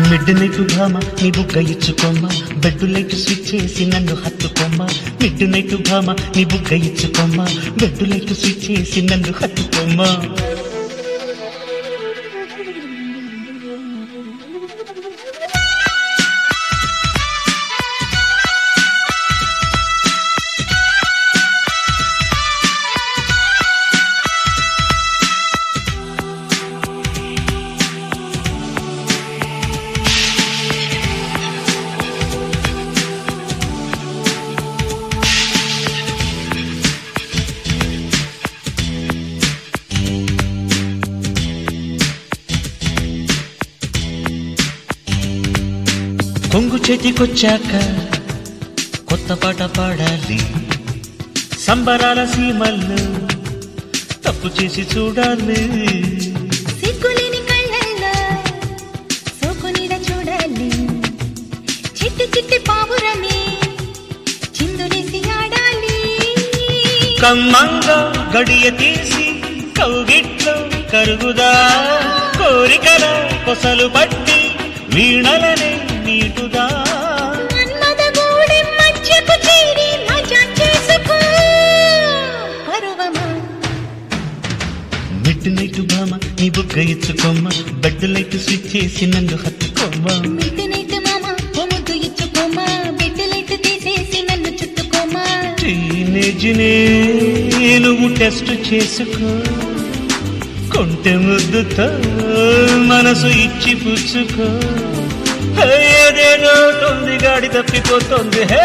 Mid night భామ నీ బుగ్గ ఇచ్చుకోమ్మ బెడ్ లైట్ స్విచ్ చేసి నన్ను హత్తుకోమ్మ మిడ్ నైట్ భామ నీ బుగ్గ ఇచ్చుకోమ్మ బెడ్ లైట్ స్విచ్ చేసి నన్ను హత్తుకోమ్మ కొంగు చేతికొచ్చాక కొత్త పాట పాడాలి సంబరాల సీమల్లో తప్పు చేసి చూడాలి సిగ్గులేని కళ్ళల్లో సోకు నీడ చూడాలి చిట్టి చిట్టి పావురమే చిందులేసి ఆడాలి కమ్మంగా గడియ తీసి కౌగిట్లో కరుగుదా కోరికల కొసలు పట్టి వీణలనే నీటుదా మన్మథ గూడెం మధ్యకు చేరి మజా చేసుకో పరువమా మిడ్ నైట్ భామ నీ బుగ్గ ఇచ్చుకోమ్మ బెడ్ లైట్ స్విచ్ చేసి నన్ను హత్తుకోమ్మ మిడ్ నైట్ మామ ఓ ముద్దు ఇచ్చుకోమా బెడ్ లైట్ తీసేసి నన్ను చుట్టుకోమా టీనేజ్ నువ్వు టెస్ట్ చేసుకో కొంటె ముద్దుతో మనసు ఇచ్చి పుచ్చుకో ఏదేదో తొంది గాడి తప్పిపోతుంది హే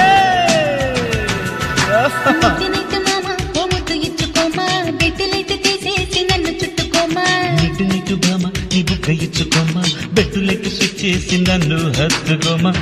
మిడ్ నైట్ మామ ఓ ముద్దు ఇచ్చుకోమా బెడ్ లైట్ తీసేసి నన్ను చుట్టుకోమా మిడ్ నైట్ భామ నీ బుగ్గ ఇచ్చుకోమ్మ బెడ్ లైట్ స్విచ్ చేసి నన్ను హత్తుకోమా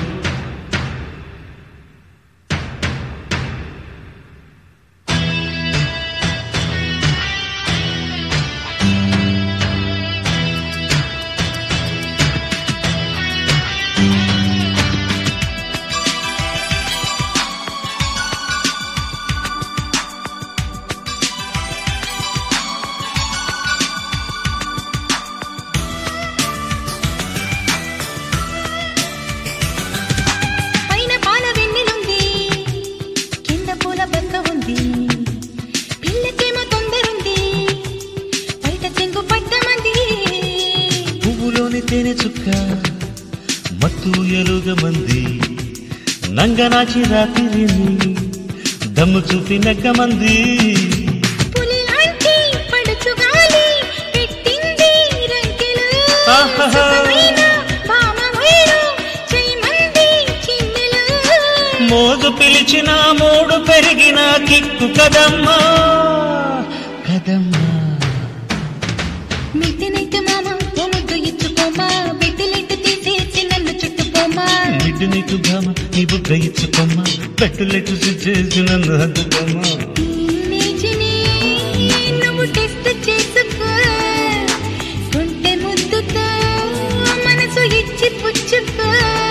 పైన పాల వెన్నెలుంది కింద పూల బంక ఉంది పిల్లకేమో తొందరుంది బయట చెంగు పట్టమంది పువ్వులోని తేనె చుక్క మత్తు ఎలుగ మంది నంగనాచి రాత్రిని దమ్ము చూపి నగ్గమంది పులి లాంటి పడుచు గాలి పెట్టింది రంకెలు ఆహాహా. సుఖమైన భామ వైరు చేయమంది చిన్నెలు మోజు పిలిచిన మూడు పెరిగిన కిక్కు కదమ్మా కదమ్మా మిడ్డనైతే మామ ఓ ముద్దు ఇచ్చుకోమా బిడ్డలెట్టు తీసేసి నన్ను చుట్టుకోమా మిడ్డు నీకు భామ నీ బుగ్గ ఇచ్చుకోమ్మా పెట్టులెట్టు చేసి నన్ను హద్దుకోమ్మా టీనేజ్ని నువ్వు టెస్ట్ చేసుకో గుంటె ముద్దుతో మనసు ఇచ్చి పుచ్చుకో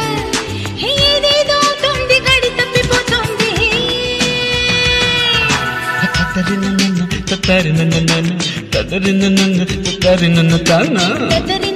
ఏదేదో తొంది గడి తప్పిపోతుంది తత్తరిన నన్ను తత్తరిన నన్ను తత్తరిన నన్ను తత్తరిన తానా కదరి